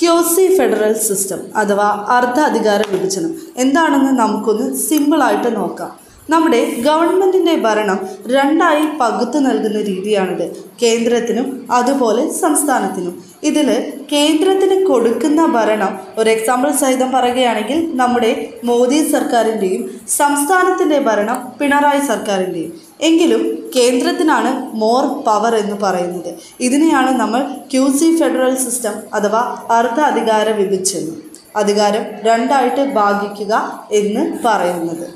quasi federal system അഥവാ അർദ്ധ അധികാര വിഭജനം എന്താണെന്ന് നമുക്കൊന്ന് സിമ്പിളായിട്ട് നോക്കാം നമ്മുടെ ഗവൺമെൻറ്റിൻ്റെ ഭരണം രണ്ടായി പകുത്തു നൽകുന്ന രീതിയാണിത് കേന്ദ്രത്തിനും അതുപോലെ സംസ്ഥാനത്തിനും ഇതിൽ കേന്ദ്രത്തിന് കൊടുക്കുന്ന ഭരണം ഒരു എക്സാമ്പിൾ സഹിതം പറയുകയാണെങ്കിൽ നമ്മുടെ മോദി സർക്കാരിൻ്റെയും സംസ്ഥാനത്തിൻ്റെ ഭരണം പിണറായി സർക്കാരിൻ്റെയും എങ്കിലും കേന്ദ്രത്തിനാണ് മോർ പവർ എന്ന് പറയുന്നത് ഇതിനെയാണ് നമ്മൾ ക്യൂസി ഫെഡറൽ സിസ്റ്റം അഥവാ അർദ്ധ അധികാര വിഭജനം അധികാരം രണ്ടായിട്ട് ഭാഗിക്കുക എന്ന് പറയുന്നത്